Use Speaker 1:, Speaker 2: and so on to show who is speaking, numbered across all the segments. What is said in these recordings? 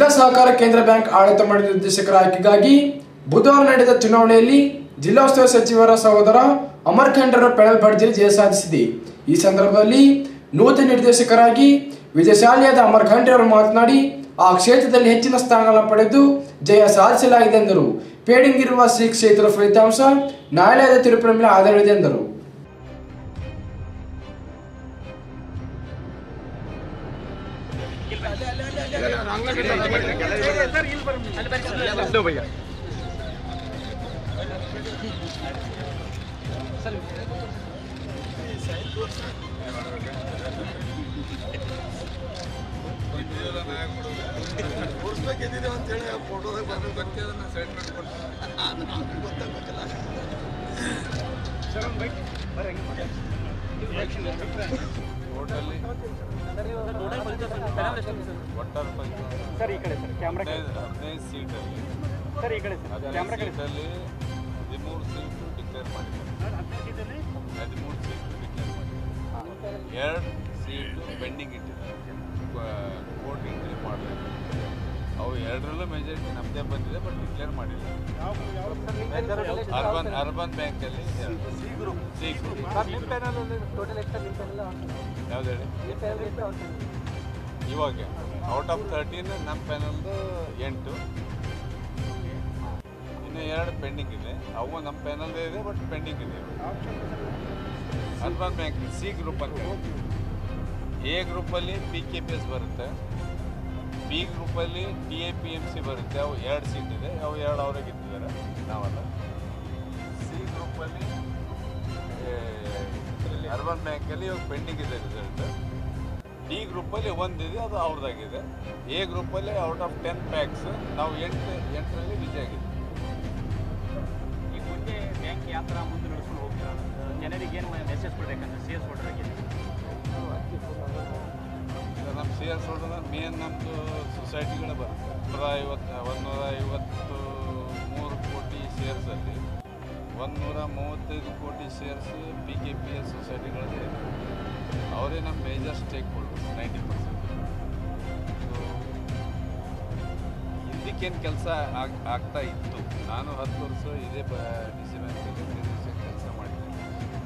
Speaker 1: ಜಿಲ್ಲಾ ಸಹಕಾರ ಕೇಂದ್ರ ಬ್ಯಾಂಕ್ ಆಡಳಿತ ಮಂಡಳಿ ನಿರ್ದೇಶಕರ ಆಯ್ಕೆಗಾಗಿ ಬುಧವಾರ ನಡೆದ ಚುನಾವಣೆಯಲ್ಲಿ ಜಿಲ್ಲಾ ಉಸ್ತುವಾರಿ ಸಚಿವರ ಸಹೋದರ ಅಮರ್ ಖಂಡ್ರ ಪೆಣಲ್ ಭರ್ಜರಿ ಜಯ ಸಾಧಿಸಿದೆ ಈ ಸಂದರ್ಭದಲ್ಲಿ ನೂತನ ನಿರ್ದೇಶಕರಾಗಿ ವಿಜಯಶಾಲಿಯಾದ ಅಮರ್ ಖಂಡ್ರೆ ಅವರು ಮಾತನಾಡಿ ಆ ಕ್ಷೇತ್ರದಲ್ಲಿ ಹೆಚ್ಚಿನ ಸ್ಥಾನಗಳನ್ನು ಪಡೆದು ಜಯ ಸಾಧಿಸಲಾಗಿದೆ ಎಂದರು ಪೇಡಿಂಗ್ ಇರುವ ಶ್ರೀ ಕ್ಷೇತ್ರದ ಫಲಿತಾಂಶ ನ್ಯಾಯಾಲಯದ ತೀರ್ಪಿನ ಮೇಲೆ ಆಧಾರವಿದೆ ಎಂದರು
Speaker 2: ಟೋಟಲಿ ಒಟ್ಟಾರೆ
Speaker 3: ಸರ್ ಈ ಕಡೆ ಸರ್ ಕ್ಯಾಮ್ರಾ
Speaker 2: ಹದಿನೈದು ಹದಿನೈದು ಸೀಟಲ್ಲಿ
Speaker 3: ಸರ್ ಈ ಕಡೆ ಸರ್ ಕ್ಯಾಮ್ರಾ ಕಡೆ
Speaker 2: ಸೀಟಲ್ಲಿ ಹದಿಮೂರು ಸೀಟು ಡಿಕ್ಲೇರ್ ಮಾಡಿದ್ದಾರೆ ಹದಿಮೂರು ಸೀಟು ಡಿಕ್ಲೇರ್ ಮಾಡಿದ್ದಾರೆ ಎರಡು ಸೀಟು ಪೆಂಡಿಂಗ್ ಇಟ್ಟಿದ್ದಾರೆ ಕೋರ್ಟ್ ಎಂಟ್ರಿ ಮಾಡಬೇಕು ಅವು ಎರಡರಲ್ಲೂ ಮೆಜಾರಿಟಿ ನಮ್ಮದೇ ಬಂದಿದೆ ಬಟ್ ಡಿಕ್ಲೇರ್ ಮಾಡಿಲ್ಲ ಅರ್ಬನ್ ಅರ್ಬನ್ ಬ್ಯಾಂಕಲ್ಲಿ ಸಿ ಗ್ರೂಪ್ ಸಿ ಗ್ರೂಪ್
Speaker 3: ನಿಮ್ಮ ಪ್ಯಾನಲ್ ಟೋಟಲ್ ಎಷ್ಟು ನಿಮ್ಮ ಪ್ಯಾನಲ್
Speaker 2: ಯಾವ್ದು ಹೇಳಿ
Speaker 3: ನಿಮ್ಮ ಪ್ಯಾನಲ್ ಎಷ್ಟು ಅವ್ರ
Speaker 2: ಇವಾಗ ಔಟ್ ಆಫ್ ತರ್ಟೀನ್ ನಮ್ಮ ಪ್ಯಾನಲ್ದು ಎಂಟು ಇನ್ನು ಎರಡು ಪೆಂಡಿಂಗ್ ಇದೆ ಅವು ನಮ್ಮ ಪ್ಯಾನಲ್ದೇ ಇದೆ ಬಟ್ ಪೆಂಡಿಂಗ್ ಇದೆ ಅರ್ಬನ್ ಬ್ಯಾಂಕ್ ಸಿ ಗ್ರೂಪ್ ಅಂತ ಎ ಗ್ರೂಪಲ್ಲಿ ಪಿ ಕೆ ಪಿ ಎಸ್ ಬರುತ್ತೆ ಬಿ ಗ್ರೂಪಲ್ಲಿ T A P M C ಬರುತ್ತೆ ಅವು ಎರಡು ಸೀಟ್ ಇದೆ ಅವು ಎರಡು ಅವರೇ ಗೆದ್ದಿದ್ದಾರೆ ನಾವಲ್ಲ ಸಿ ಗ್ರೂಪಲ್ಲಿ ಅರ್ಬನ್ ಬ್ಯಾಂಕಲ್ಲಿ ಇವಾಗ ಪೆಂಡಿಂಗ್ ಇದೆ ರಿಸಲ್ಟ್ ಡಿ ಗ್ರೂಪಲ್ಲಿ ಒಂದಿದೆ ಅದು ಅವ್ರದ್ದಾಗಿದೆ ಎ ಗ್ರೂಪಲ್ಲಿ ಔಟ್ ಆಫ್ ಟೆನ್ ಪ್ಯಾಕ್ಸ್ ನಾವು ಎಂಟು ಎಂಟರಲ್ಲಿ ವಿಜಯ ಆಗಿದೆ
Speaker 3: ಈ ಮುಂದೆ ಬ್ಯಾಂಕ್ ಯಾವ ಥರ ಮುಂದೆ ನಡೆಸ್ಕೊಂಡು ಹೋಗ್ತೀರಾ ಜನರಿಗೆ ಏನು ಮೆಸೇಜ್ ಕೊಡ್ಬೇಕಂತ ಸಿ ಎಸ್ ಕೊಡೋರಿಗೆ
Speaker 2: ಈಗ ನಮ್ಮ ಸಿ ಎಸ್ ರೋಡ್ನ ಮೇನ್ ನಮ್ಮದು ಸೊಸೈಟಿಗಳೇ ಬರುತ್ತೆ ನೂರ ಐವತ್ತು ಒಂದೂರ ಐವತ್ತು ಮೂರು ಕೋಟಿ ಶೇರ್ಸಲ್ಲಿ ಒಂದೂರ ಮೂವತ್ತೈದು ಕೋಟಿ shares P K P S ಸೊಸೈಟಿಗಳದೇ ಇದೆ ಅವರೇ ನಮ್ಮ major stake holders ninety percent ಹಿಂದಕ್ಕೇನು ಕೆಲಸ ಆಗ್ ಆಗ್ತಾ ಇತ್ತು ನಾನು ಹತ್ತು ವರ್ಷ ಇದೇ ಬ ಡಿ ಸಿ ಬ್ಯಾಂಕಲ್ಲಿ ನಿರ್ದೇಶಕ ಕೆಲಸ ಮಾಡಿದ್ದೆ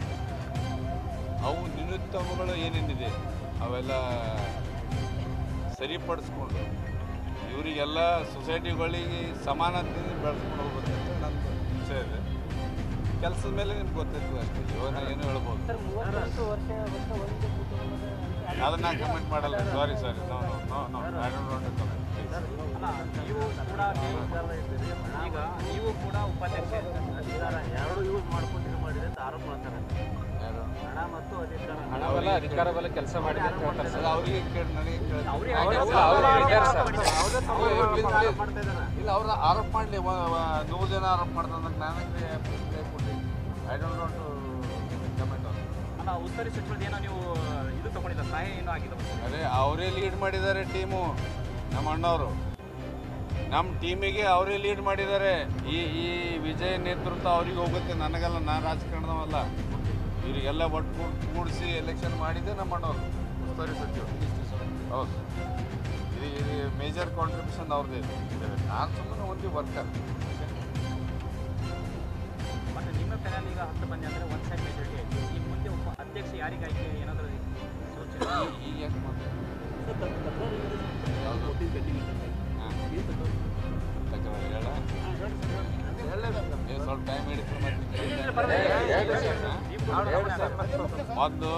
Speaker 2: ಅವು ನ್ಯೂನತಮಗಳು ಏನೇನಿದೆ ಅವೆಲ್ಲ ಸರಿಪಡಿಸ್ಕೊಂಡು ಇವರಿಗೆಲ್ಲ ಸೊಸೈಟಿಗಳಿಗೆ ಸಮಾನತೆ ಬೆಳೆಸ್ಕೊಂಡು ಹೋಗ್ಬೇಕಂತ ನಂದು ಇಚ್ಛೆ ಇದೆ ಕೆಲಸದ ಮೇಲೆ ನಿಮ್ಗೆ ಗೊತ್ತಿರ್ತದೆ ಅಷ್ಟೇ ಇವಾಗ ಏನು ಹೇಳ್ಬೋದು
Speaker 3: ಸರ್ ಮೂವತ್ತು ವರ್ಷ ವರ್ಷ ಒಂದು
Speaker 2: ಅದನ್ನ ಕಮೆಂಟ್ ಮಾಡಲ್ಲ sorry sorry no no no no I don't want to comment please
Speaker 3: ಅಲ್ಲ ನೀವು ಕೂಡ ಈಗ ನೀವು ಕೂಡ ಉಪಾಧ್ಯಕ್ಷ ಅಧಿಕಾರ ಎರಡು ಯೂಸ್ ಮಾಡ್ಕೊಂಡು ಇದು ಮಾಡಿದೆ ಅಂತ ಆರೋಪ ಮಾಡ್ತಾರೆ
Speaker 2: ಯಾರು
Speaker 3: ಹಣ ಮತ್ತು ಅಧಿಕಾರ
Speaker 2: ಹಣವೆಲ್ಲ
Speaker 4: ಅಧಿಕಾರ ಬಲ್ಲ ಕೆಲಸ ಮಾಡಿದೆ ಅಂತ ಹೇಳ್ತಾರೆ
Speaker 2: ಅದು ಅವರಿಗೆ ಕೇಳಿ ನನಗೆ ಕೇಳಿ
Speaker 3: ಅವ್ರಿಗೆ
Speaker 4: ಅವ್ರಿಗೆ
Speaker 3: ಅವ್ರು
Speaker 4: ಅವ್ರು
Speaker 3: ಆರೋಪ
Speaker 4: ಹೇಳ್ತಾರೆ ಸರ್.
Speaker 3: ಮಾಡಿದ್ದಾರೆ. ಅವ್ರೇ ತಮ್ಮ
Speaker 2: ಅವ್ರು
Speaker 3: ಆರೋಪ
Speaker 2: please, please.
Speaker 3: ಮಾಡ್ತಾ ಇದ್ದಾರೆ.
Speaker 2: ಇಲ್ಲ ಅವ್ರ ಆರೋಪ ಮಾಡಲಿ ನೂರು ಜನ ಆರೋಪ ಮಾಡ್ದಂಗೆ ನನಗೆ ಕೊಟ್ಟು I don't want to comment on
Speaker 3: ಅಲ್ಲ ಉಸ್ತುವಾರಿ ಸಚಿವರದ್ದು ಏನೋ ನೀವು ಇದು ತಗೊಂಡಿಲ್ಲ ಸಹಾಯ ಏನೋ ಆಗಿಲ್ಲ
Speaker 2: ಅದೇ ಅವರೇ ಲೀಡ್ ಮಾಡಿದ್ದಾರೆ ಟೀಮು ನಮ್ಮ ಅಣ್ಣವರು ನಮ್ಮ ಟೀಮಿಗೆ ಅವರೇ ಲೀಡ್ ಮಾಡಿದ್ದಾರೆ ಈ ಈ ವಿಜಯ ನೇತೃತ್ವ ಅವ್ರಿಗೆ ಹೋಗುತ್ತೆ ನನಗೆಲ್ಲ ನಾನು ರಾಜಕಾರಣದವಲ್ಲ ಇವರಿಗೆಲ್ಲ ಒಟ್ಟು ಕೂಡಿಸಿ ಎಲೆಕ್ಷನ್ ಮಾಡಿದ್ದೆ ನಮ್ಮ ಅಣ್ಣವರು ಉಸ್ತುವಾರಿ ಸಚಿವರು ಹೌದು ಇದು ಇದು ಮೇಜರ್ ಕಾಂಟ್ರಿಬ್ಯೂಷನ್ ಅವ್ರದ್ದೇ ಇದೆ ನಾನು ಸುಮ್ಮನೆ ಒಂದು ವರ್ಕರ್
Speaker 3: ಮತ್ತೆ ನಿಮ್ಮ ಪ್ಯಾನಲ್ ಈಗ ಹತ್ತು ಮಂದಿ ಅಂದರೆ ಒನ್ ಸೈಡ್ ಮೆಜಾರಿಟಿ ಆಯಿತು ಈ ಮುಂದೆ ಒಬ್ಬ ಅಧ್ಯಕ್ಷ ಯಾರಿಗೆ ಆಯ್ಕೆ ಏನಾದರೂ ಸೂಚನೆ
Speaker 2: ಈಗ ಯಾಕೆ ಮಾತಾಡ್ತಾರೆ ಯಾವುದು ಹಾಂ ತಕರಾರು ಹೇಳ ಏ, ಸ್ವಲ್ಪ ಟೈಮ್ ಹಿಡಿತು ಮೊದಲು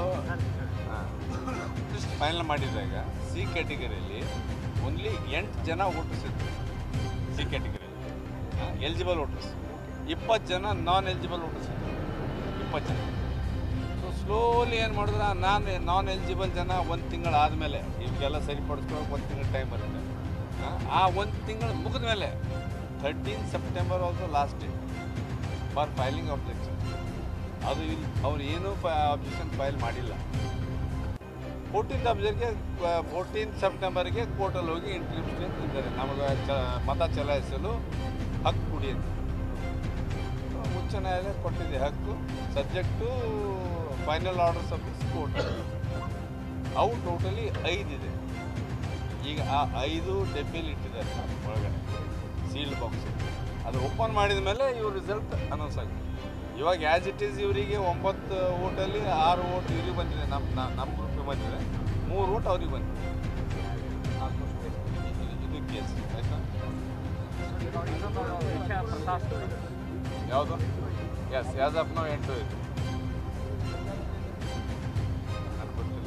Speaker 2: ಫೈನಲ್ ಮಾಡಿದಾಗ ಸಿ ಕ್ಯಾಟಗರಿಯಲ್ಲಿ ಓನ್ಲಿ ಎಂಟು ಜನ ಓಟರ್ಸಿದ್ರು ಸಿ ಕ್ಯಾಟಗರಿಯಲ್ಲಿ ಎಲಿಜಿಬಲ್ ವೋಟರ್ಸ್ ಇಪ್ಪತ್ತು ಜನ ನಾನ್ ಎಲಿಜಿಬಲ್ ವೋಟರ್ಸ್ ಇದ್ರು ಇಪ್ಪತ್ತು ಜನ ಸೊ ಸ್ಲೋಲಿ ಏನು ಮಾಡಿದ್ರೆ ನಾನು ನಾನ್ ಎಲಿಜಿಬಲ್ ಜನ ಒಂದು ತಿಂಗಳು ಆದಮೇಲೆ ಇವಾಗೆಲ್ಲ ಸರಿಪಡಿಸ್ಕೊಳಕ್ಕೆ ಒಂದು ತಿಂಗಳು ಟೈಮ್ ಬರುತ್ತೆ ಆ, ಆ ಒಂದು ತಿಂಗಳು ಮುಗಿದ ಮೇಲೆ thirteen September also last date for filing objection ಅದು ಇಲ್ಲಿ ಅವ್ರು ಏನೂ ಅಬ್ಜೆಕ್ಷನ್ ಫೈಲ್ ಮಾಡಿಲ್ಲ ಫೋರ್ಟೀನ್ತ್ ಅಬ್ಜರ್ಗೆ ಫೋರ್ಟೀನ್ ಸೆಪ್ಟೆಂಬರ್ಗೆ ಕೋರ್ಟಲ್ಲಿ ಹೋಗಿ ಇಂಟ್ರೀಮ್ ಸ್ಟೇಜ್ ಇದ್ದಾರೆ ನಮಗೆ ಚ ಮತ ಚಲಾಯಿಸಲು ಹಕ್ಕು ಕೊಡಿ ಅಂತ ಉಚ್ಚ ನ್ಯಾಯಾಲಯ ಕೊಟ್ಟಿದೆ ಹಕ್ಕು subject final orders of this court ಅವು ಟೋಟಲಿ ಐದಿದೆ ಈಗ ಆ ಐದು ಡಬ್ಬಿಲಿ ಇಟ್ಟಿದ್ದಾರೆ ಒಳಗಡೆ ಸೀಲ್ಡ್ ಬಾಕ್ಸ್ ಅದು ಓಪನ್ ಮಾಡಿದ ಮೇಲೆ ಇವ್ರ ರಿಸಲ್ಟ್ ಅನೌನ್ಸ್ ಆಗುತ್ತೆ ಇವಾಗ ಆ್ಯಸ್ ಇಟ್ ಈಸ್ ಇವರಿಗೆ ಒಂಬತ್ತು ಓಟಲ್ಲಿ ಆರು ಓಟ್ ಇವ್ರಿಗೆ ಬಂದಿದೆ ನಮ್ಮ ನಮ್ಮ ಗ್ರೂಪಿಗೆ ಬಂದಿದೆ ಮೂರು ಓಟ್ ಅವ್ರಿಗೆ ಬಂದಿದೆ ಇದು- ಇದು ಕೇಸ್ ಆಯ್ತಾ
Speaker 3: ಇನ್ನೊಂದು ವಿಷಯ ಪ್ರಕಾಶ್
Speaker 2: ಯಾವುದು ಎಸ್ ಆ್ಯಸ್ ಆಫ್ ನಾವು ಎಂಟು ಇದೆ ನನಗೆ ಗೊತ್ತಿಲ್ಲ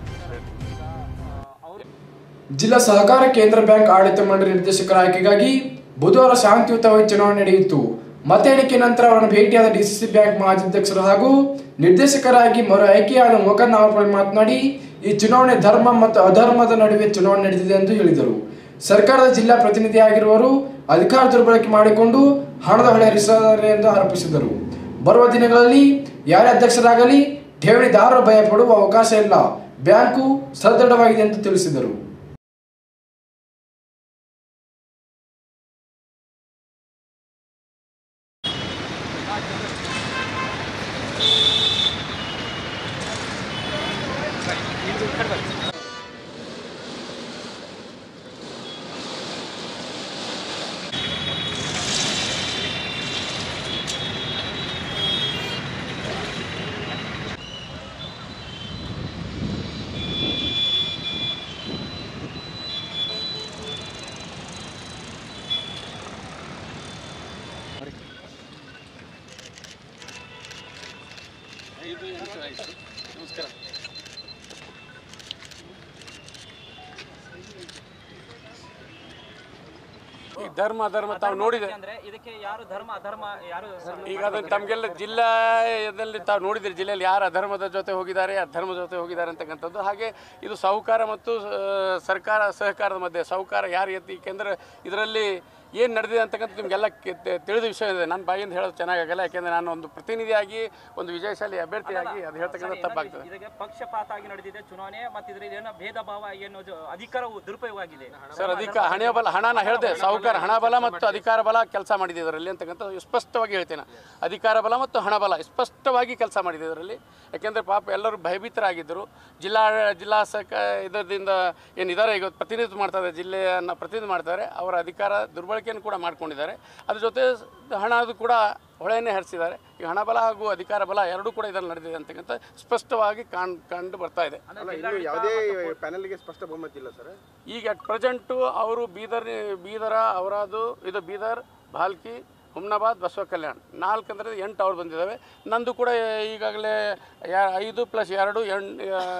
Speaker 3: ಅವರು
Speaker 1: ಜಿಲ್ಲಾ ಸಹಕಾರ ಕೇಂದ್ರ ಬ್ಯಾಂಕ್ ಆಡಳಿತ ಮಂಡಳಿ ನಿರ್ದೇಶಕರ ಆಯ್ಕೆಗಾಗಿ ಬುಧವಾರ ಶಾಂತಿಯುತವಾಗಿ ಚುನಾವಣೆ ನಡೆಯಿತು ಮತ ಎಣಿಕೆ ನಂತರ ಅವರನ್ನು ಭೇಟಿಯಾದ ಡಿಸಿಸಿ ಬ್ಯಾಂಕ್ ಮಾಜಿ ಅಧ್ಯಕ್ಷರು ಹಾಗೂ ನಿರ್ದೇಶಕರಾಗಿ ಮರು ಆಯ್ಕೆಯಾದ ಮೋಕನ್ ನಾವರ್ಪಳ್ಳಿ ಮಾತನಾಡಿ ಈ ಚುನಾವಣೆ ಧರ್ಮ ಮತ್ತು ಅಧರ್ಮದ ನಡುವೆ ಚುನಾವಣೆ ನಡೆದಿದೆ ಎಂದು ಹೇಳಿದರು ಸರ್ಕಾರದ ಜಿಲ್ಲಾ ಪ್ರತಿನಿಧಿಯಾಗಿರುವವರು ಅಧಿಕಾರ ದುರ್ಬಳಕೆ ಮಾಡಿಕೊಂಡು ಹಣದ ಹೊಳೆ ಹರಿಸಿದ್ದಾರೆ ಎಂದು ಆರೋಪಿಸಿದರು ಬರುವ ದಿನಗಳಲ್ಲಿ ಯಾರೇ ಅಧ್ಯಕ್ಷರಾಗಲಿ ಠೇವಣಿದಾರರು ಭಯಪಡುವ ಅವಕಾಶ ಇಲ್ಲ ಬ್ಯಾಂಕು ಸದೃಢವಾಗಿದೆ ಎಂದು ತಿಳಿಸಿದರು
Speaker 4: ಈ ಧರ್ಮ ಅಧರ್ಮ ತಾವು ನೋಡಿದೆ
Speaker 3: ಅಂದ್ರೆ ಇದಕ್ಕೆ ಯಾರು ಧರ್ಮ ಅಧರ್ಮ ಯಾರು
Speaker 4: ಈಗ ಅದನ್ನು ತಮಗೆಲ್ಲ ಜಿಲ್ಲೆಯಲ್ಲಿ ತಾವು ನೋಡಿದಿರಿ ಜಿಲ್ಲೆಯಲ್ಲಿ ಯಾರು ಅಧರ್ಮದ ಜೊತೆ ಹೋಗಿದ್ದಾರೆ ಅಧರ್ಮದ ಜೊತೆ ಹೋಗಿದ್ದಾರೆ ಅಂತಕ್ಕಂಥದ್ದು ಹಾಗೆ ಇದು ಸಾಹುಕಾರ ಮತ್ತು ಆ, ಸರ್ಕಾರ ಸಹಕಾರದ ಮಧ್ಯೆ ಸಾಹುಕಾರ ಯಾರು ಎತ್ತಿ ಏಕೆಂದರೆ ಇದರಲ್ಲಿ ಏನು ನಡೆದಿದೆ ಅಂತಕ್ಕಂಥ ನಿಮಗೆಲ್ಲ ಕೆ- ತೆ- ತಿಳಿದ ವಿಷಯ ಇದೆ ನನ್ನ ಬಾಯಿಂದ ಹೇಳೋದು ಚೆನ್ನಾಗಾಗಲ್ಲ ಯಾಕೆಂದರೆ ನಾನು ಒಂದು ಪ್ರತಿನಿಧಿಯಾಗಿ ಒಂದು ವಿಜಯಶಾಲಿ ಅಭ್ಯರ್ಥಿಯಾಗಿ ಅದು ಹೇಳ್ತಕ್ಕಂಥ ತಪ್ಪಾಗ್ತದೆ
Speaker 3: ಇದಕ್ಕೆ ಪಕ್ಷಪಾತ ಆಗಿ ನಡೆದಿದೆ ಚುನಾವಣೆ ಮತ್ತು ಇದರಲ್ಲಿ ಏನೋ ಭೇದ ಭಾವ ಏನೋ ಜ- ಅಧಿಕಾರವು ದುರುಪಯೋಗ ಆಗಿದೆ
Speaker 4: ಸರ್ ಅಧಿಕ ಹಣ ಬಲ ಹಣ ನಾ ಹೇಳಿದೆ ಸಾಹುಕಾರ ಹಣ ಬಲ ಮತ್ತು ಅಧಿಕಾರ ಬಲ ಕೆಲಸ ಮಾಡಿದೆ ಇದರಲ್ಲಿ ಅಂತಕ್ಕಂಥ ಸ್ಪಷ್ಟವಾಗಿ ಹೇಳ್ತೇನೆ ಅಧಿಕಾರ ಬಲ ಮತ್ತು ಹಣ ಬಲ ಸ್ಪಷ್ಟವಾಗಿ ಕೆಲಸ ಮಾಡಿದೆ ಇದರಲ್ಲಿ ಯಾಕೆಂದರೆ ಪಾಪ ಎಲ್ಲರೂ ಭಯಭೀತರಾಗಿದ್ದರು ಜಿಲ್ಲಾ ಜಿಲ್ಲಾ ಸಕ ಇದರಿಂದ ಏನಿದ್ದಾರೆ ಈಗ ಪ್ರತಿನಿಧಿತ್ವ ಮಾಡ್ತಾರೆ ಜಿಲ್ಲೆಯನ್ನು ಪ್ರತಿನಿಧಿ ಮಾಡ್ತಾರೆ ಅವರ ಅಧಿಕಾರ ದುರ್ಬಳಕೆಯನ್ನು ಕೂಡ ಮಾಡ್ಕೊಂಡಿದ್ದಾರೆ ಅದ್ರ ಜೊತೆ ಹಣ ಅದು ಕೂಡ ಹೊಳೆಯನ್ನೇ ಹರಿಸಿದ್ದಾರೆ ಈಗ ಹಣ ಬಲ ಹಾಗೂ ಅಧಿಕಾರ ಬಲ ಎರಡೂ ಕೂಡ ಇದರಲ್ಲಿ ನಡೆದಿದೆ ಅಂತಕ್ಕಂಥ ಸ್ಪಷ್ಟವಾಗಿ ಕಾಣ್ ಕಂಡು ಬರ್ತಾ ಇದೆ
Speaker 5: ಅಲ್ಲ ಇನ್ನು ಯಾವುದೇ ಪ್ಯಾನಲ್ಗೆ ಸ್ಪಷ್ಟ ಬಹುಮತ ಇಲ್ಲ ಸರ್
Speaker 4: ಈಗ ಅಟ್ ಪ್ರೆಸೆಂಟು ಅವರು ಬೀದರ್ ಬೀದರ ಅವರಾದು ಇದು ಬೀದರ್ ಭಾಲ್ಕಿ ಹುಮ್ನಾಬಾದ್ ಬಸವ ಕಲ್ಯಾಣ ನಾಲ್ಕು ಅಂದರೆ ಎಂಟು ಅವ್ರು ಬಂದಿದ್ದಾವೆ ನಂದು ಕೂಡ ಈಗಾಗಲೇ ಯಾ ಐದು ಪ್ಲಸ್ ಎರಡು ಎಂಟು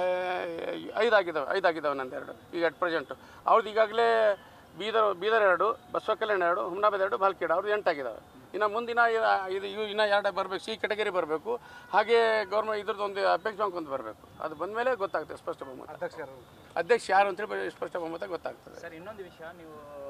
Speaker 4: ಐದು ಆಗಿದ್ದಾವೆ ಐದು ಆಗಿದ್ದಾವೆ ನಂದು ಎರಡು ಈಗ ಅಟ್ ಪ್ರೆಸೆಂಟು ಅವ್ರದ್ದು ಈಗಾಗಲೇ ಬೀದರ್ ಬೀದರ್ ಎರಡು ಬಸವ ಕಲ್ಯಾಣ ಎರಡು ಹುಮ್ನಾಬಾದ್ ಎರಡು ಭಾಲ್ಕಿ ಎರಡು ಅವ್ರದ್ದು ಎಂಟಾಗಿದ್ದಾವೆ ಇನ್ನು ಮುಂದಿನ ಇ- ಇದು ಇವು ಇನ್ನೂ ಎರಡು ಬರಬೇಕು ಸಿ ಕೆಟಗರಿ ಬರಬೇಕು ಹಾಗೆ ಗೌರ್ಮೆಂಟ್ ಇದ್ರದ್ದು ಒಂದು ಅಪೆಕ್ಸ್ ಬ್ಯಾಂಕ್ ಒಂದು ಬರಬೇಕು ಅದು ಬಂದಮೇಲೆ ಗೊತ್ತಾಗ್ತದೆ ಸ್ಪಷ್ಟ ಬಹುಮತ ಅಧ್ಯಕ್ಷ ಯಾರು ಅಂತೇಳಿ ಸ್ಪಷ್ಟ ಬಹುಮತ ಗೊತ್ತಾಗ್ತದೆ
Speaker 3: ಸರ್ ಇನ್ನೊಂದು ವಿಷಯ ನೀವು